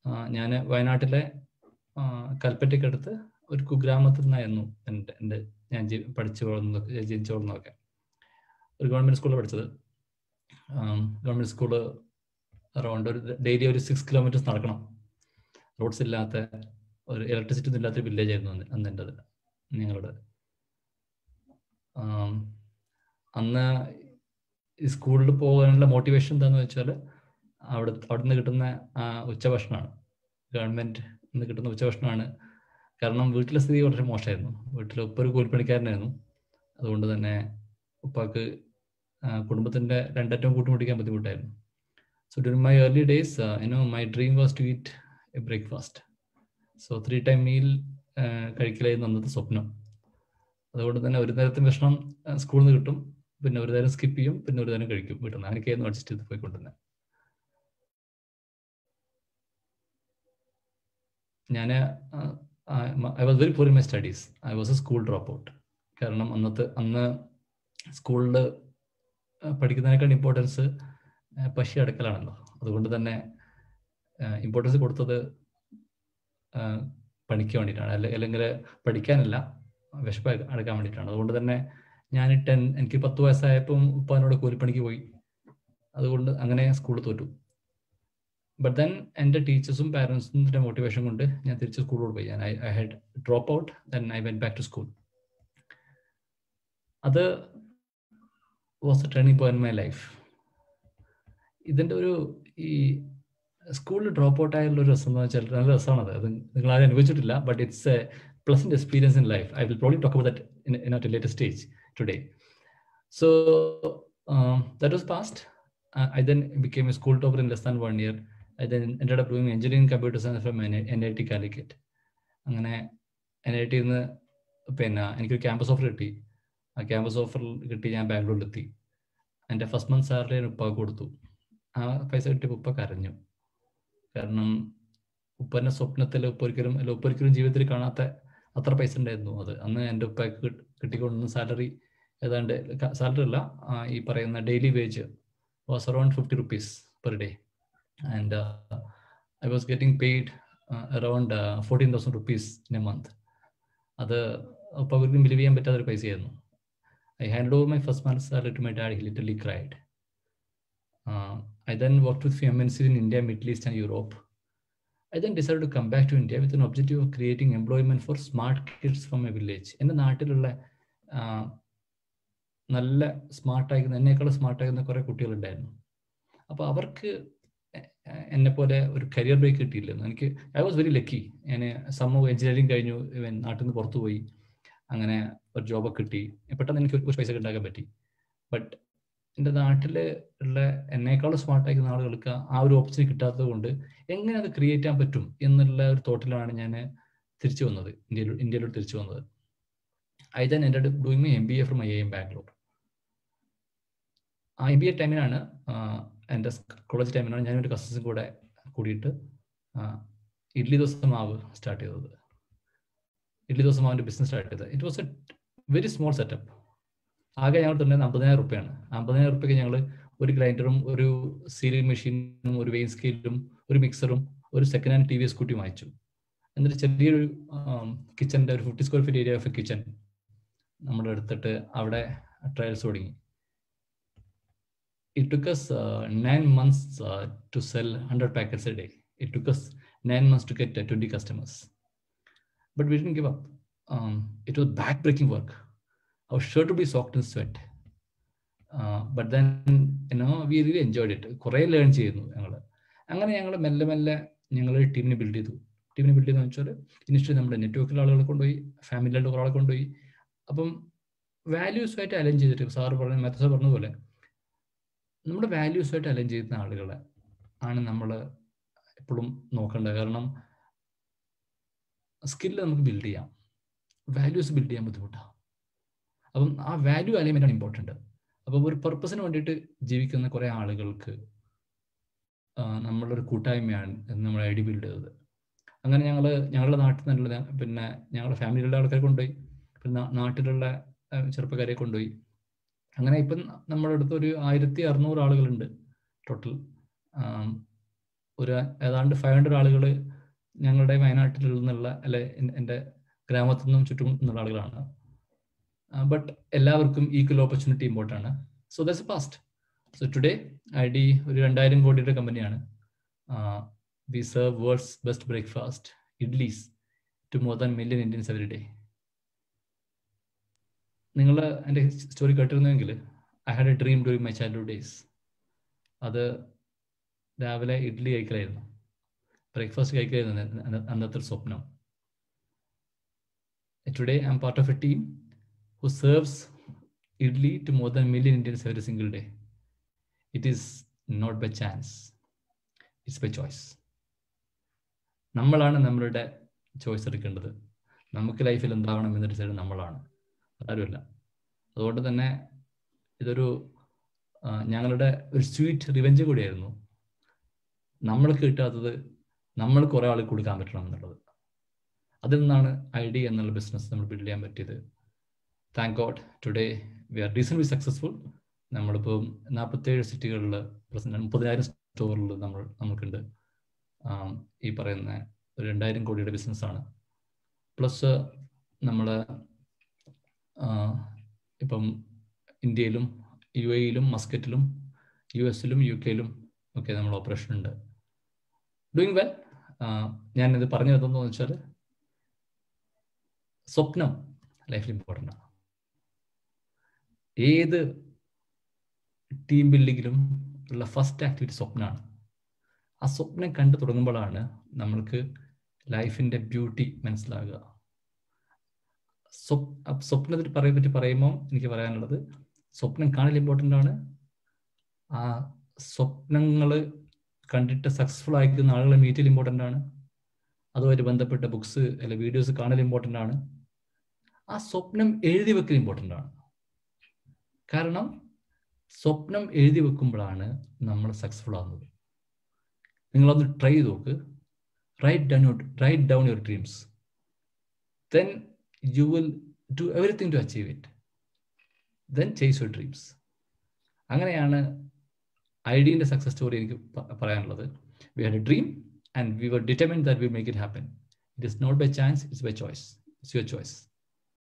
ഞാൻ വയനാട്ടിലെ ആ, കൽപ്പറ്റയ്ക്കടുത്ത് ഒരു കുഗ്രാമത്തിൽ നിന്നായിരുന്നു എൻ്റെ എൻ്റെ ഞാൻ ജി- പഠിച്ചു വളർന്നതൊക്കെ ജനിച്ചു വളർന്നതൊക്കെ ഒരു ഗവൺമെൻറ് സ്കൂളിൽ പഠിച്ചത് ഗവൺമെൻറ് സ്കൂള് അറൗണ്ട് ഒരു ഡെയിലി ഒരു സിക്സ് കിലോമീറ്റേഴ്സ് നടക്കണം റോഡ്സ് ഇല്ലാത്ത ഒരു ഇലക്ട്രിസിറ്റി ഒന്നും ഇല്ലാത്തൊരു വില്ലേജ് ആയിരുന്നു അന്ന് അന്ന് എൻ്റെത് ഞങ്ങളുടെ ആം, അന്ന് ഈ സ്കൂളിൽ പോകാനുള്ള മോട്ടിവേഷൻ എന്താന്ന് വെച്ചാൽ അവിടെ അവിടെ നിന്ന് കിട്ടുന്ന ആ ഉച്ചഭക്ഷണമാണ് ഗവൺമെൻറ് നിന്ന് കിട്ടുന്ന ഉച്ചഭക്ഷണമാണ് കാരണം വീട്ടിലെ സ്ഥിതി വളരെ മോശമായിരുന്നു വീട്ടിൽ ഉപ്പ ഒരു കൂലിപ്പണിക്കാരനായിരുന്നു അതുകൊണ്ട് തന്നെ ഉപ്പാക്ക് ആ, കുടുംബത്തിന്റെ രണ്ടറ്റവും കൂട്ടുമുട്ടിക്കാൻ ബുദ്ധിമുട്ടായിരുന്നു so during my early days you know my dream was to eat a breakfast so three time meal കഴിക്കലായിരുന്നു അന്നത്തെ സ്വപ്നം അതുകൊണ്ട് തന്നെ ഒരു നേരത്തെ ഭക്ഷണം സ്കൂളിൽ നിന്ന് കിട്ടും പിന്നെ ഒരു നേരം സ്കിപ്പ് ചെയ്യും പിന്നെ ഒരു നേരം കഴിക്കും വീട്ടിൽ നിന്ന് അങ്ങനെയൊക്കെയായിരുന്നു അഡ്ജസ്റ്റ് ചെയ്ത് പോയിക്കൊണ്ടിരുന്നത് ഞാൻ I was very poor in my studies I was a school drop out കാരണം അന്നത്തെ അന്ന് സ്കൂളിൽ പഠിക്കുന്നതിനേക്കാൾ ഇമ്പോർട്ടൻസ് പശി അടക്കലാണല്ലോ അതുകൊണ്ട് തന്നെ ഇമ്പോർട്ടൻസ് കൊടുത്തത് ആ, പണിക്ക് വേണ്ടിയിട്ടാണ് അല്ലെ അല്ലെങ്കിൽ പഠിക്കാനല്ല വിശപ്പ് അടക്കാൻ വേണ്ടിയിട്ടാണ് അതുകൊണ്ട് തന്നെ ഞാൻ ടെൻ എനിക്ക് പത്ത് വയസ്സായപ്പം ഉപ്പാനോട് കൂലിപ്പണിക്ക് പോയി അതുകൊണ്ട് അങ്ങനെ സ്കൂളിൽ തോറ്റു ബട്ട് ദെൻ എൻ്റെ ടീച്ചേഴ്സും പാരൻസിൻ്റെ മോട്ടിവേഷൻ കൊണ്ട് ഞാൻ തിരിച്ച് സ്കൂളിലോട്ട് പോയി ഞാൻ I had drop out then I went back to school അത് was a turning point my life ഇതിൻ്റെ ഒരു ഈ സ്കൂളിൽ ഡ്രോപ്പ് ഔട്ട് ആയുള്ള ഒരു രസം എന്ന് വെച്ചാൽ നല്ല രസമാണത് അത് നിങ്ങൾ ആരും അനുഭവിച്ചിട്ടില്ല but it's a pleasant experience in life I will probably talk about that in in at later stage today so that was past I then became a school topper in less than one year I then end up doing engineering computer science from N I T Calicut അങ്ങനെ N I ടിയിൽ നിന്ന് പിന്നെ എനിക്കൊരു campus offer കിട്ടി ആ campus offer കിട്ടി ഞാൻ ബാംഗ്ലൂരിലെത്തി എൻ്റെ ഫസ്റ്റ് മന്ത് സാലറി ഞാൻ ഉപ്പ കൊടുത്തു ആ പൈസ കിട്ടിയപ്പോൾ ഉപ്പ കരഞ്ഞു കാരണം ഉപ്പൻ്റെ സ്വപ്നത്തിൽ ഉപ്പ ഒരിക്കലും അല്ല ഉപ്പ ഒരിക്കലും ജീവിതത്തിൽ കാണാത്ത അത്ര പൈസ ഉണ്ടായിരുന്നു അത് അന്ന് എൻ്റെ ഉപ്പയ്ക്ക് കിട്ട്- കിട്ടിക്കൊണ്ടുവന്ന സാലറി ഏതാണ്ട് സാലറി അല്ല ആ, ഈ പറയുന്ന daily wage was around fifty rupees per day and I was getting paid around fourteen thousand rupees in a month അത് ഉപ്പ ഒരിക്കലും ബിലീവ് ചെയ്യാൻ പറ്റാത്തൊരു പൈസയായിരുന്നു I handed over my first month's salary to my dad. He literally cried. Uh, I then worked with MNCs in India, Middle East, and Europe. I then decided to come back to India with an objective of creating employment for smart kids from a village. എൻ്റെ നാട്ടിലുള്ള ആ, നല്ല സ്മാർട്ടായിരിക്കുന്ന എന്നേക്കാളും സ്മാർട്ടായിരുന്ന കുറേ കുട്ടികളുണ്ടായിരുന്നു അപ്പോൾ അവർക്ക് എന്നെ പോലെ ഒരു കരിയർ ബ്രേക്ക് കിട്ടിയില്ലെന്ന് എനിക്ക് ഐ വാസ് വെരി ലക്കി ഞാൻ സമൂഹ എഞ്ചിനീയറിംഗ് കഴിഞ്ഞു ഇവൻ നാട്ടിൽ നിന്ന് പുറത്തു പോയി അങ്ങനെ ഒരു ജോബൊക്കെ കിട്ടി പെട്ടെന്ന് എനിക്ക് ഒരു പൈസ ഉണ്ടാക്കാൻ പറ്റി ബട്ട് എൻ്റെ നാട്ടിൽ ഉള്ള എന്നേക്കാളും സ്മാർട്ട് ആയിരിക്കുന്ന ആളുകൾക്ക് ആ ഒരു ഓപ്ഷൻ കിട്ടാത്തത് കൊണ്ട് എങ്ങനെ അത് ക്രിയേറ്റ് ചെയ്യാൻ പറ്റും എന്നുള്ള ഒരു തോട്ടിലാണ് ഞാൻ തിരിച്ചു വന്നത് ഇന്ത്യയിൽ ഇന്ത്യയിലോട്ട് തിരിച്ചു വന്നത് ഐ ദൻ എൻ്റെ doing my M B A from I M Bangalore ah M B A ടൈമിനാണ് എൻ്റെ കോളേജ് ടൈമിനാണ് ഞാൻ എൻ്റെ കസിൻസും കൂടെ കൂടിയിട്ട് ആ, ഇഡ്ലി ദോശ മാവ് സ്റ്റാർട്ട് ചെയ്തത് ഇഡ്ലി ദോശ മാവിൻ്റെ ബിസിനസ് സ്റ്റാർട്ട് ചെയ്തത് it was a very small setup ആകെ ഞങ്ങൾ തന്നെ അമ്പതിനായിരം റുപ്യാണ് അമ്പതിനായിരം റുപ്യക്ക് ഞങ്ങൾ ഒരു ഗ്രൈൻഡറും ഒരു സീലിംഗ് മെഷീനും ഒരു വെയിൻ സ്കെയിലും ഒരു മിക്സറും ഒരു second hand T V Scooty വാങ്ങിച്ചു എന്നിട്ട് ചെറിയൊരു കിച്ചൻ്റെ ഒരു fifty square feet area of a kitchen നമ്മൾ എടുത്തിട്ട് അവിടെ ട്രയൽസ് തുടങ്ങി it took us uh, nine months uh, to sell 100 packets a day. It took us nine months to get uh, 20 customers. But we didn't give up. Um, it was back-breaking work. I was sure to be soaked in sweat. Uh, but then, you know, we really enjoyed it. കുറേ learn ചെയ്യുന്നു ഞങ്ങൾ അങ്ങനെ ഞങ്ങൾ മെല്ലെ മെല്ലെ ഞങ്ങൾ ടീമിനെ build ചെയ്തു ടീമിനെ ബിൽഡ് ചെയ്തെന്ന് വെച്ചാൽ ഇനിഷ്യലി നമ്മുടെ നെറ്റ്വർക്കിലെ ആളുകളെ കൊണ്ടുപോയി ഫാമിലിയിലുള്ള ഒരാളെ കൊണ്ടുപോയി അപ്പം വാല്യൂസുമായിട്ട് അലൈൻ ചെയ്തിട്ട് സാറ് പറഞ്ഞ മെത്ത സാർ പറഞ്ഞ പോലെ നമ്മുടെ വാല്യൂസുമായിട്ട് അലൈൻ ചെയ്യുന്ന ആളുകളെ ആണ് നമ്മൾ എപ്പോഴും നോക്കേണ്ടത് കാരണം സ്കില്ല് നമുക്ക് ബിൽഡ് ചെയ്യാം വാല്യൂസ് ബിൽഡ് ചെയ്യാൻ ബുദ്ധിമുട്ടാണ് അപ്പം ആ വാല്യൂ അലൈൻമെൻ്റ് ആണ് ഇമ്പോർട്ടൻ്റ് അപ്പം ഒരു പർപ്പസിന് വേണ്ടിയിട്ട് ജീവിക്കുന്ന കുറേ ആളുകൾക്ക് ആ, നമ്മളൊരു കൂട്ടായ്മയാണ് നമ്മൾ ഐ ഡി ബിൽഡ് ചെയ്തത് അങ്ങനെ ഞങ്ങൾ ഞങ്ങളുടെ നാട്ടിൽ നിന്നുള്ള പിന്നെ ഞങ്ങളുടെ ഫാമിലിയിലുള്ള ആൾക്കാരെ കൊണ്ടുപോയി പിന്നെ നാ- നാട്ടിലുള്ള ആ, ചെറുപ്പക്കാരെ കൊണ്ടുപോയി അങ്ങനെ ഇപ്പം നമ്മുടെ അടുത്ത് ഒരു ആയിരത്തി അറുന്നൂറ് ആളുകളുണ്ട് ടോട്ടൽ ഒരു ഏതാണ്ട് ഫൈവ് ഹൺഡ്രഡ് ആളുകൾ ഞങ്ങളുടെ വയനാട്ടിൽ നിന്നുള്ള അല്ലെ എൻ്റെ ഗ്രാമത്തിൽ നിന്നും ചുറ്റും നിന്നുള്ള ആളുകളാണ് ബട്ട് എല്ലാവർക്കും ഈക്വൽ ഓപ്പർച്യൂണിറ്റി ഇമ്പോർട്ടൻ്റ് ആണ് so thus past so today I D ഒരു രണ്ടായിരം കോടിയുടെ കമ്പനിയാണ് we serve world's best breakfast idlis to more than million Indians every day നിങ്ങൾ എൻ്റെ സ്റ്റോറി കേട്ടിരുന്നെങ്കിൽ I had a dream during my childhood days അത് രാവിലെ ഇഡ്ഡലി കഴിക്കലായിരുന്നു ബ്രേക്ക്ഫാസ്റ്റ് കഴിക്കലായിരുന്നു അന്നത്തെ ഒരു സ്വപ്നം today I'm part of a team who serves idli to more than million Indians every single day it is not by chance it's by choice നമ്മളാണ് നമ്മളുടെ choice എടുക്കേണ്ടത് നമുക്ക് ലൈഫിൽ എന്താവണം എന്ന് ഡിസൈഡ് നമ്മളാണ് ആരുമല്ല അതുകൊണ്ട് തന്നെ ഇതൊരു ഞങ്ങളുടെ ഒരു സ്വീറ്റ് റിവെഞ്ച് കൂടിയായിരുന്നു നമ്മൾക്ക് കിട്ടാത്തത് നമ്മൾ കുറേ ആൾക്ക് കൊടുക്കാൻ പറ്റണം എന്നുള്ളത് അതിൽ നിന്നാണ് ഐ ഡി എന്നുള്ള ബിസിനസ് നമ്മൾ ബിൽഡ് ചെയ്യാൻ പറ്റിയത് thank God today we are recently successful നമ്മളിപ്പോൾ നാൽപ്പത്തേഴ് സിറ്റികളിൽ മുപ്പതിനായിരം സ്റ്റോറിൽ നമ്മൾ നമുക്കുണ്ട് ഈ പറയുന്ന ഒരു രണ്ടായിരം കോടിയുടെ ബിസിനസ്സാണ് പ്ലസ് നമ്മൾ ഇപ്പം ഇന്ത്യയിലും യു എയിലും മസ്കറ്റിലും യു എസിലും യു കെയിലും ഒക്കെ നമ്മൾ ഓപ്പറേഷൻ ഉണ്ട് ഡൂയിങ് വെൽ ഞാനിത് പറഞ്ഞു തന്നതെന്ന് വെച്ചാൽ സ്വപ്നം ലൈഫിൽ ഇമ്പോർട്ടൻ്റ് ആണ് ഏത് ടീം ബിൽഡിങ്ങിലും ഉള്ള ഫസ്റ്റ് ആക്ടിവിറ്റി സ്വപ്നമാണ് ആ സ്വപ്നം കണ്ടു തുടങ്ങുമ്പോഴാണ് നമ്മൾക്ക് ലൈഫിൻ്റെ ബ്യൂട്ടി മനസ്സിലാകുക സ്വപ്നത്തിൽ പറയാൻ പറ്റി പറയുമ്പോൾ എനിക്ക് പറയാനുള്ളത് സ്വപ്നം കാണൽ ഇമ്പോർട്ടൻ്റ് ആണ് ആ സ്വപ്നങ്ങൾ കണ്ടിട്ട് സക്സസ്ഫുൾ ആയിരിക്കുന്ന ആളുകളെ മീറ്റ് ചെയ്യൽ ഇമ്പോർട്ടൻ്റ് ആണ് അതുമായിട്ട് ബന്ധപ്പെട്ട ബുക്സ് അല്ലെ വീഡിയോസ് കാണൽ ഇമ്പോർട്ടൻ്റ് ആണ് ആ സ്വപ്നം എഴുതി വെക്കൽ ഇമ്പോർട്ടൻ്റ് ആണ് കാരണം സ്വപ്നം എഴുതി വെക്കുമ്പോഴാണ് നമ്മൾ സക്സസ്ഫുൾ ആകുന്നത് നിങ്ങളൊന്ന് ട്രൈ ചെയ്ത് നോക്ക് write down your write down your dreams then you will do everything to achieve it then chase your dreams അങ്ങനെയാണ് ഐ ഡിൻ്റെ സക്സസ് സ്റ്റോറി എനിക്ക് പറയാനുള്ളത് we had a dream and we were determined that we make it happen it is not by chance it's by choice it's your choice